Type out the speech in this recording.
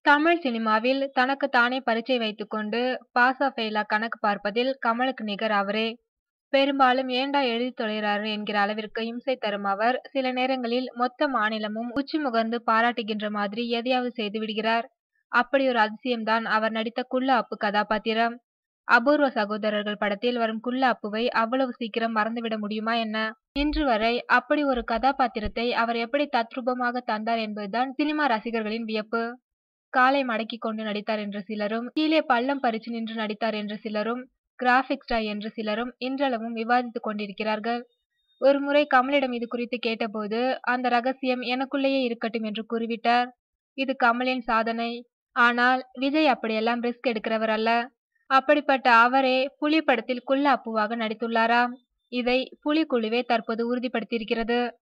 தமிழ் சினிமாவில் தனக்கு தானே பரீட்சை வைத்துக்கொண்டு பாஸா ஃபெயிலா கணக்கு பார்ப்பதில் கமலுக்கு நிகர் அவரே. பெரும்பாலும் ஏன்டா எழுதித் தொலைறாரு என்கிற அளவிற்கு இம்சை தரும் அவர், சில நேரங்களில் மொத்த மாநிலமும் உச்சி முகர்ந்து பாராட்டுகின்ற மாதிரி எதையாவது செய்து விடுகிறார். அப்படி ஒரு அதிசயம்தான் அவர் நடித்த குள்ள அப்பு கதாபாத்திரம். அபூர்வ சகோதரர்கள் படத்தில் வரும் குள்ள அப்புவை அவ்வளவு சீக்கிரம் மறந்துவிட முடியுமா என்ன? இன்று வரை அப்படி ஒரு கதாபாத்திரத்தை அவர் எப்படி தத்ரூபமாக தந்தார் என்பதுதான் சினிமா ரசிகர்களின் வியப்பு. காலை மடக்கிக் கொண்டு நடித்தார் என்று சிலரும், கீழே பள்ளம் பறிச்சு நின்று நடித்தார் என்று சிலரும், கிராபிக்ஸ்டா என்று சிலரும் இன்றளவும் விவாதித்துக் கொண்டிருக்கிறார்கள். ஒருமுறை கமலிடம் இது குறித்து கேட்டபோது, அந்த ரகசியம் எனக்குள்ளேயே இருக்கட்டும் என்று கூறிவிட்டார். இது கமலின் சாதனை. ஆனால் விஜய் அப்படியெல்லாம் ரிஸ்க் எடுக்கிறவர் அல்ல. அப்படிப்பட்ட அவரே புலி படத்தில் குள்ள அப்புவாக நடித்துள்ளாராம். இதை புலி குழுவே தற்போது உறுதிப்படுத்தியிருக்கிறது.